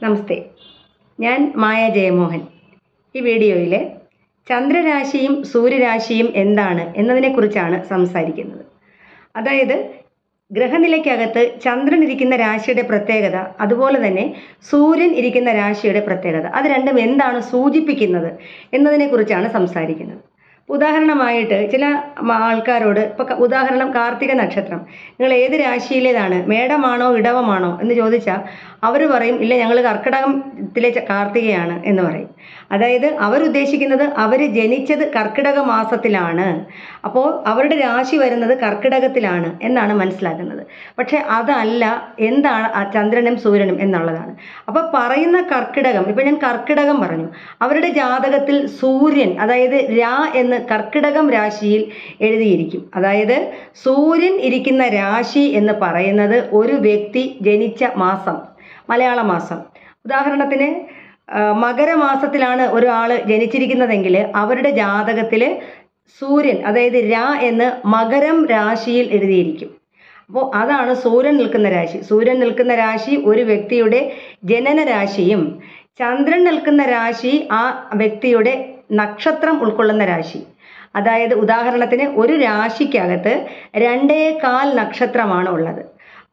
നമസ്തേ ഞാൻ മായ ജയമോഹൻ ഈ വീഡിയോയിൽ ചന്ദ്രരാശിയും സൂര്യരാശിയും എന്താണ് എന്നതിനെക്കുറിച്ചാണ് സംസാരിക്കുന്നത് അതായത് ഗ്രഹനിലയ്ക്കകത്ത് ചന്ദ്രൻ ഇരിക്കുന്ന രാശിയുടെ പ്രത്യേകത അതുപോലെ തന്നെ സൂര്യൻ ഇരിക്കുന്ന രാശിയുടെ പ്രത്യേകത അത് രണ്ടും എന്താണ് സൂചിപ്പിക്കുന്നത് എന്നതിനെക്കുറിച്ചാണ് സംസാരിക്കുന്നത് ഉദാഹരണമായിട്ട് ചില മ- ആൾക്കാരോട് ഇപ്പൊ ക- ഉദാഹരണം കാർത്തിക നക്ഷത്രം നിങ്ങൾ ഏത് രാശിയിലേതാണ് മേടമാണോ ഇടവമാണോ എന്ന് ചോദിച്ചാൽ അവർ പറയും ഇല്ല ഞങ്ങൾ കർക്കിടകത്തിലെ ച- കാർത്തികയാണ് എന്ന് പറയും അതായത് അവരുദ്ദേശിക്കുന്നത് അവർ ജനിച്ചത് കർക്കിടക മാസത്തിലാണ് അപ്പോൾ അവരുടെ രാശി വരുന്നത് കർക്കിടകത്തിലാണ് എന്നാണ് മനസ്സിലാക്കുന്നത് പക്ഷെ അതല്ല എന്താണ് ആ ചന്ദ്രനും സൂര്യനും എന്നുള്ളതാണ് അപ്പോൾ പറയുന്ന കർക്കിടകം ഇപ്പം ഞാൻ കർക്കിടകം പറഞ്ഞു അവരുടെ ജാതകത്തിൽ സൂര്യൻ അതായത് രാ എന്ന് കർക്കിടകം രാശിയിൽ എഴുതിയിരിക്കും അതായത് സൂര്യൻ ഇരിക്കുന്ന രാശി എന്ന് പറയുന്നത് ഒരു വ്യക്തി ജനിച്ച മാസം മലയാള മാസം ഉദാഹരണത്തിന് ആ, മകരമാസത്തിലാണ് ഒരാൾ ജനിച്ചിരിക്കുന്നതെങ്കിൽ അവരുടെ ജാതകത്തിൽ സൂര്യൻ അതായത് രാ എന്ന് മകരം രാശിയിൽ എഴുതിയിരിക്കും അപ്പോൾ അതാണ് സൂര്യൻ നിൽക്കുന്ന രാശി സൂര്യൻ നിൽക്കുന്ന രാശി ഒരു വ്യക്തിയുടെ ജനന രാശിയും ചന്ദ്രൻ നിൽക്കുന്ന രാശി ആ വ്യക്തിയുടെ നക്ഷത്രം ഉൾക്കൊള്ളുന്ന രാശി അതായത് ഉദാഹരണത്തിന് ഒരു രാശിക്കകത്ത് രണ്ടേ കാൽ നക്ഷത്രമാണ് ഉള്ളത്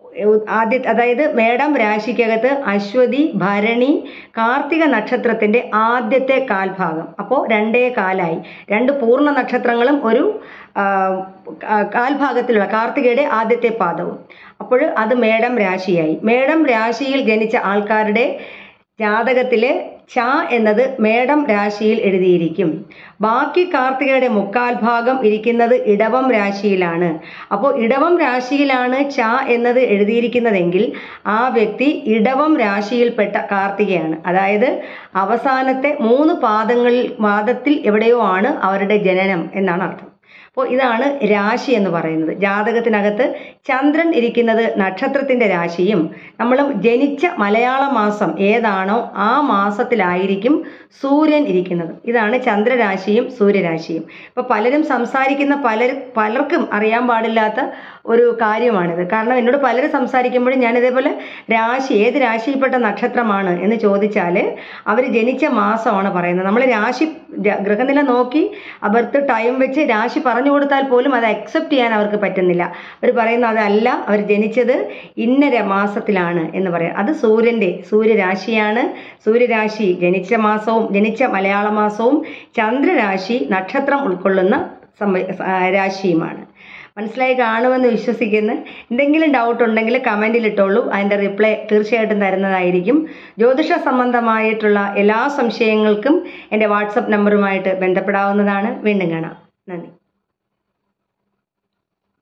ആദ്യ അതായത് മേടം രാശിക്കകത്ത് അശ്വതി ഭരണി കാർത്തിക നക്ഷത്രത്തിന്റെ ആദ്യത്തെ കാൽഭാഗം അപ്പോൾ രണ്ടേ കാലായി രണ്ട് പൂർണ്ണ നക്ഷത്രങ്ങളും ഒരു ആ, കാ- കാൽഭാഗത്തിലുള്ള കാർത്തികയുടെ ആദ്യത്തെ പാദവും അപ്പോൾ അത് മേടം രാശിയായി മേടം രാശിയിൽ ജനിച്ച ആൾക്കാരുടെ ജാതകത്തില് ച എന്നത് മേടം രാശിയിൽ എഴുതിയിരിക്കും ബാക്കി കാർത്തികയുടെ മുക്കാൽ ഭാഗം ഇരിക്കുന്നത് ഇടവം രാശിയിലാണ് അപ്പോൾ ഇടവം രാശിയിലാണ് ച എന്നത് എഴുതിയിരിക്കുന്നതെങ്കിൽ ആ വ്യക്തി ഇടവം രാശിയിൽപ്പെട്ട കാർത്തികയാണ് അതായത് അവസാനത്തെ മൂന്ന് പാദങ്ങളിൽ പാദത്തിൽ എവിടെയോ ആണ് അവരുടെ ജനനം എന്നാണ് അർത്ഥം അപ്പോൾ ഇതാണ് രാശി എന്ന് പറയുന്നത് ജാതകത്തിനകത്ത് ചന്ദ്രൻ ഇരിക്കുന്നത് നക്ഷത്രത്തിന്റെ രാശിയും നമ്മൾ ജനിച്ച മലയാള മാസം ഏതാണോ ആ മാസത്തിലായിരിക്കും സൂര്യൻ ഇരിക്കുന്നത് ഇതാണ് ചന്ദ്രരാശിയും സൂര്യരാശിയും ഇപ്പൊ പലരും സംസാരിക്കുന്ന പലർ പലർക്കും അറിയാൻ പാടില്ലാത്ത ഒരു കാര്യമാണിത് കാരണം എന്നോട് പലരും സംസാരിക്കുമ്പോഴും ഞാൻ ഇതേപോലെ രാശി ഏത് രാശിയിൽപ്പെട്ട നക്ഷത്രമാണ് എന്ന് ചോദിച്ചാൽ അവർ ജനിച്ച മാസമാണ് പറയുന്നത് നമ്മൾ രാശി ര- ഗ്രഹനില നോക്കി ബർത്ത് ടൈം വെച്ച് രാശി പറഞ്ഞു കൊടുത്താൽ പോലും അത് അക്സെപ്റ്റ് ചെയ്യാൻ അവർക്ക് പറ്റുന്നില്ല അവർ പറയുന്നത് അതല്ല അവർ ജനിച്ചത് ഇന്ന ര- മാസത്തിലാണ് എന്ന് പറയാം അത് സൂര്യന്റെ സൂര്യരാശിയാണ് സൂര്യരാശി ജനിച്ച മാസവും ജനിച്ച മലയാള മാസവും ചന്ദ്രരാശി നക്ഷത്രം ഉൾക്കൊള്ളുന്ന സംഭ- ആ, രാശിയുമാണ് മനസ്സിലായി കാണുമെന്ന് വിശ്വസിക്കുന്നു എന്തെങ്കിലും ഡൗട്ട് ഉണ്ടെങ്കിൽ കമൻറ്റിൽ ഇട്ടോളൂ അതിൻ്റെ റിപ്ലൈ തീർച്ചയായിട്ടും തരുന്നതായിരിക്കും ജ്യോതിഷ സംബന്ധമായിട്ടുള്ള എല്ലാ സംശയങ്ങൾക്കും എൻ്റെ വാട്സപ്പ് നമ്പറുമായിട്ട് ബന്ധപ്പെടാവുന്നതാണ് വീണ്ടും കാണാം നന്ദി